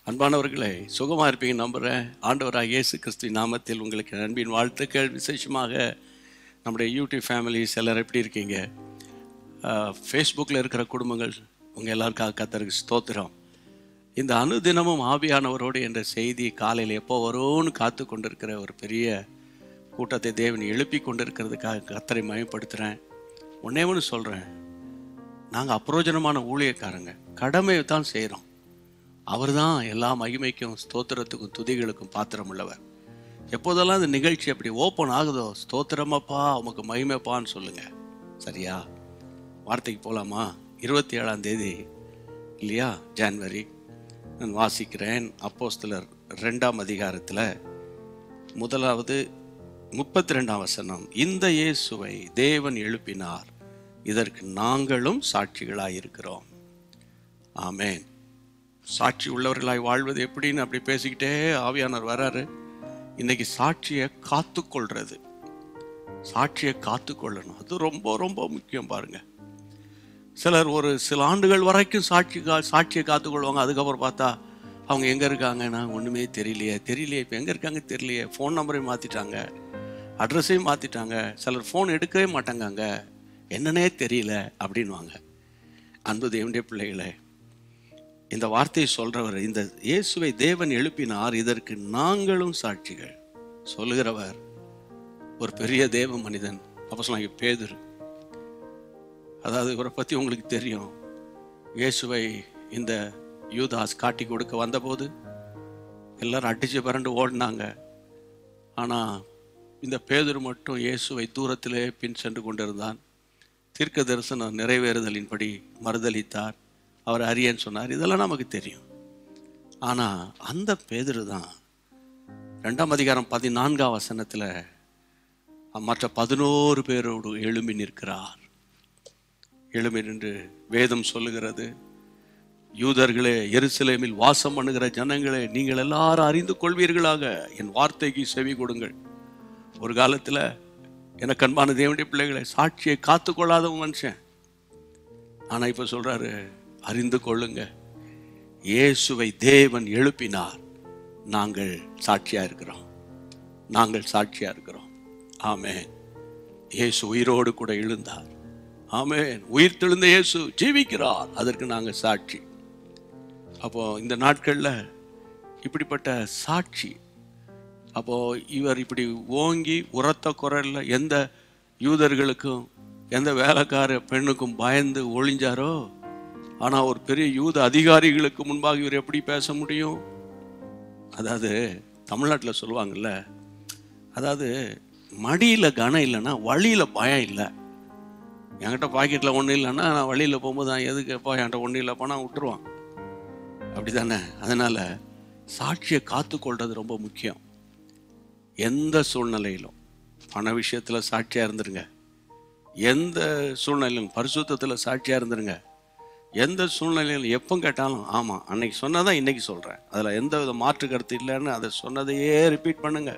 அன்பானவர்களே சுகமாக இருப்பீங்க நம்புகிறேன் ஆண்டவராக இயேசு கிறிஸ்து நாமத்தில் உங்களுக்கு அன்பின் வாழ்த்துக்கள் விசேஷமாக நம்முடைய யூடியூப் ஃபேமிலிஸ் எல்லாரும் எப்படி இருக்கீங்க ஃபேஸ்புக்கில் இருக்கிற குடும்பங்கள் உங்கள் எல்லாருக்காக கத்தருக்கு ஸ்தோத்திரம் இந்த அனுதினமும் ஆவியானவரோடு என்ற செய்தி காலையில் எப்போ வரும்னு காத்து கொண்டிருக்கிற ஒரு பெரிய கூட்டத்தை தேவன் எழுப்பி கொண்டிருக்கிறதுக்காக கத்தரை மயப்படுத்துகிறேன் ஒன்னே ஒன்று சொல்கிறேன் நாங்கள் அப்ரோஜனமான ஊழியக்காரங்க கடமையை தான் செய்கிறோம் அவர் தான் எல்லா மகிமைக்கும் ஸ்தோத்திரத்துக்கும் துதிகளுக்கும் பாத்திரம் உள்ளவர் எப்போதெல்லாம் இந்த நிகழ்ச்சி அப்படி ஓப்பன் ஆகுதோ ஸ்தோத்திரமாப்பா உமக்கு மகிமைப்பான்னு சொல்லுங்க சரியா வார்த்தைக்கு போகலாமா இருபத்தி ஏழாம் தேதி இல்லையா ஜான்வரி நான் வாசிக்கிறேன் அப்போஸ்தலர் ரெண்டாம் அதிகாரத்தில் முதலாவது முப்பத்தி ரெண்டாம் வசனம் இந்த இயேசுவை தேவன் எழுப்பினார் இதற்கு நாங்களும் சாட்சிகளாய் இருக்கிறோம் ஆமேன் சாட்சி உள்ளவர்களாய் வாழ்வது எப்படின்னு அப்படி பேசிக்கிட்டே ஆவியானவர் வராரு இன்னைக்கு சாட்சியை காத்துக்கொள்றது சாட்சியை காத்துக்கொள்ளணும் அது ரொம்ப ரொம்ப முக்கியம் பாருங்க சிலர் ஒரு சில ஆண்டுகள் வரைக்கும் சாட்சி கா சாட்சியை காத்துக்கொள்வாங்க அதுக்கப்புறம் பார்த்தா அவங்க எங்கே இருக்காங்கன்னா ஒன்றுமே தெரியலையே தெரியலையே இப்போ எங்கே இருக்காங்க தெரியலையே ஃபோன் நம்பரையும் மாற்றிட்டாங்க அட்ரஸையும் மாற்றிட்டாங்க சிலர் ஃபோன் எடுக்கவே மாட்டாங்க அங்கே என்னன்னே தெரியல அப்படின்வாங்க அன்பு தேவனுடைய பிள்ளைகளே இந்த வார்த்தையை சொல்றவர் இந்த இயேசுவை தேவன் எழுப்பினார் இதற்கு நாங்களும் சாட்சிகள் சொல்லுகிறவர் ஒரு பெரிய தேவ மனிதன் அப்போ சொன்னாங்க பேதுரு அதாவது இவரை பற்றி உங்களுக்கு தெரியும் இயேசுவை இந்த யூதாஸ் காட்டி கொடுக்க வந்தபோது எல்லாரும் அடிச்சு பரண்டு ஓடினாங்க ஆனால் இந்த பேதுரு மட்டும் இயேசுவை தூரத்திலே பின் சென்று கொண்டிருந்தான் தீர்க்க தரிசனம் நிறைவேறுதலின்படி மறுதளித்தார் அவர் அரியன்னு சொன்னார் இதெல்லாம் நமக்கு தெரியும் ஆனால் அந்த பேதுரு தான் ரெண்டாம் அதிகாரம் பதினான்காம் வசனத்தில் மற்ற பதினோரு பேரோடு எழும்பி நிற்கிறார் எழும்பி நின்று வேதம் சொல்லுகிறது யூதர்களே எருசலேமில் வாசம் பண்ணுகிற ஜனங்களே நீங்கள் எல்லாரும் அறிந்து கொள்வீர்களாக என் வார்த்தைக்கு செவி கொடுங்கள் ஒரு காலத்தில் எனக்கு அன்பான தேவனுடைய பிள்ளைகளை சாட்சியை காத்துக்கொள்ளாத மனுஷன் ஆனால் இப்போ சொல்றாரு அறிந்து கொள்ளுங்க இயேசுவை தேவன் எழுப்பினார் நாங்கள் சாட்சியா இருக்கிறோம் நாங்கள் சாட்சியா இருக்கிறோம் ஆமென் இயேசு உயிரோடு கூட எழுந்தார் ஆமென் உயிர் தெழுந்த இயேசு ஜீவிக்கிறார் அதற்கு நாங்கள் சாட்சி அப்போ இந்த நாட்கள்ல இப்படிப்பட்ட சாட்சி அப்போ இவர் இப்படி ஓங்கி உரத்த குரல்ல எந்த யூதர்களுக்கும் எந்த வேலைக்கார பெண்ணுக்கும் பயந்து ஒளிஞ்சாரோ ஆனா ஒரு பெரிய யூத அதிகாரிகளுக்கு முன்பாக இவர் எப்படி பேச முடியும் அதாவது தமிழ்நாட்டில் சொல்லுவாங்கல்ல அதாவது மடியில கனம் இல்லைன்னா வழியில பயம் இல்லை என்கிட்ட பாக்கெட்டில் ஒன்றும் இல்லைன்னா நான் வழியில் போகும்போது நான் எதுக்கு எப்போ என்கிட்ட ஒன்றும் இல்லைப்பா நான் விட்டுருவான் அப்படி தானே அதனால் சாட்சியை காத்துக்கொள்றது ரொம்ப முக்கியம் எந்த சூழ்நிலையிலும் பண விஷயத்தில் சாட்சியாக இருந்துருங்க எந்த சூழ்நிலையிலும் பரிசுத்தத்தில் சாட்சியாக இருந்துருங்க எந்த சூழ்நிலையிலும் எப்போ கேட்டாலும் ஆமாம் அன்னைக்கு சொன்னதான் இன்னைக்கு சொல்கிறேன் அதில் எந்த வித மாற்று கருத்து இல்லைன்னு அதை சொன்னதையே ரிப்பீட் பண்ணுங்க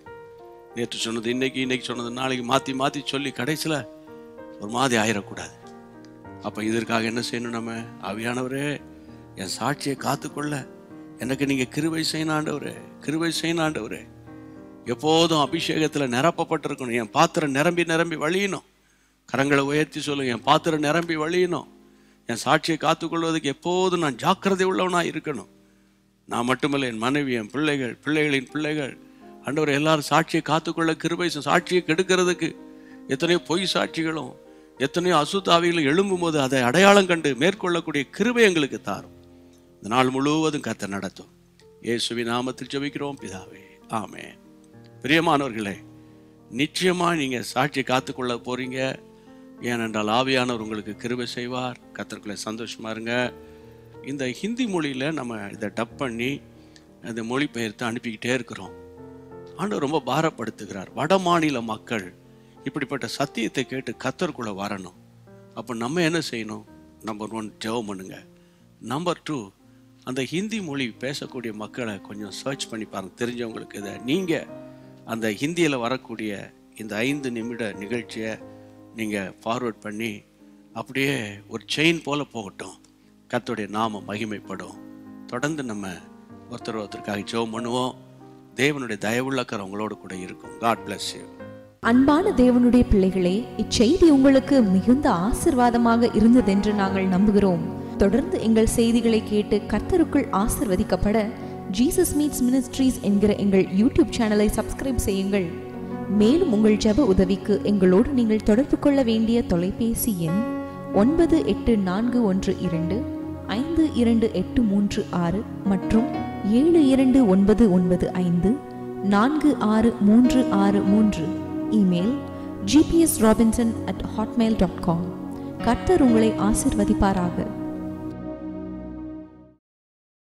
நேற்று சொன்னது இன்னைக்கு இன்னைக்கு சொன்னது நாளைக்கு மாற்றி மாற்றி சொல்லி கடைசியில் ஒரு மாதிரி ஆயிடக்கூடாது அப்போ இதற்காக என்ன செய்யணும் நம்ம அவியானவரே என் சாட்சியை காத்துக்கொள்ள எனக்கு நீங்கள் கிருபை செய்யணும் ஆண்டவரே கிருபை செய்யணும் ஆண்டவரே எப்போதும் அபிஷேகத்தில் நிரப்பப்பட்டிருக்கணும் என் பாத்திரம் நிரம்பி நிரம்பி வழியணும் கரங்களை உயர்த்தி சொல்லுங்க என் பாத்திரம் நிரம்பி வழியணும் என் சாட்சியை காத்துக்கொள்வதற்கு எப்போதும் நான் ஜாக்கிரதை உள்ளவனாக இருக்கணும் நான் மட்டுமல்ல என் மனைவி என் பிள்ளைகள் பிள்ளைகளின் பிள்ளைகள் ஆண்டவர் எல்லாரும் சாட்சியை காத்துக்கொள்ள கிருபை செய்~ சாட்சியை கெடுக்கிறதுக்கு எத்தனையோ பொய் சாட்சிகளும் எத்தனையோ அசுத்தாவிகளும் எழும்பும் போது அதை அடையாளம் கண்டு மேற்கொள்ளக்கூடிய கிருபை எங்களுக்கு தாரும் இந்த நாள் முழுவதும் கத்த நடத்தும் இயேசுவி நாமத்தில் ஜெபிக்கிறோம் பிதாவே ஆமென் பிரியமானவர்களே நிச்சயமா நீங்க சாட்சி காத்துக்கொள்ள போறீங்க ஏனென்றால் ஆவியானவர் உங்களுக்கு கிருபை செய்வார் கத்தர்களை சந்தோஷமா இருங்க இந்த ஹிந்தி மொழியில நம்ம இதை டப் பண்ணி அந்த மொழிபெயர்த்து அனுப்பிக்கிட்டே இருக்கிறோம் ஆண்டவர் ரொம்ப பாரப்படுத்துகிறார் வட மாநில மக்கள் இப்படிப்பட்ட சத்தியத்தை கேட்டு கத்தருக்குள்ள வரணும் அப்போ நம்ம என்ன செய்யணும் நம்பர் ஒன் ஜெபம் பண்ணுங்க நம்பர் டூ அந்த ஹிந்தி மொழி பேசக்கூடிய மக்களை கொஞ்சம் சர்ச் பண்ணி பாருங்க தெரிஞ்சவங்களுக்கு இதை நீங்கள் அந்த ஹிந்தியில் வரக்கூடிய இந்த ஐந்து நிமிட நிகழ்ச்சியை நீங்கள் ஃபார்வர்ட் பண்ணி அப்படியே ஒரு செயின் போல போகட்டும் கர்த்தருடைய நாம மகிமைப்படும் தொடர்ந்து நம்ம ஒருத்தர் ஒருத்தருக்காக ஜெபம் பண்ணுவோம் தேவனுடைய தயவுள்ள கரம் உங்களோடு கூட இருக்கும் காட் bless யூ அன்பான தேவனுடைய பிள்ளைகளே இச்செய்தி உங்களுக்கு மிகுந்த ஆசிர்வாதமாக இருந்ததென்று நாங்கள் நம்புகிறோம் தொடர்ந்து எங்கள் செய்திகளை கேட்டு கர்த்தருக்குள் ஆசிர்வதிக்கப்பட ஜீசஸ் மீட்ஸ் மினிஸ்ட்ரீஸ் என்கிற எங்கள் யூடியூப் சேனலை சப்ஸ்கிரைப் செய்யுங்கள் மேலும் உங்கள் ஜெப உதவிக்கு எங்களோடு நீங்கள் தொடர்பு கொள்ள வேண்டிய தொலைபேசி எண் ஒன்பது எட்டு நான்கு ஒன்று இரண்டு ஐந்து இரண்டு எட்டு மூன்று ஆறு மற்றும் ஏழு இரண்டு ஒன்பது ஒன்பது ஐந்து நான்கு ஆறு மூன்று ஆறு மூன்று email GPS Robinson at Hotmail dot com கர்த்தர் உங்களை ஆசிர்வதிப்பாராக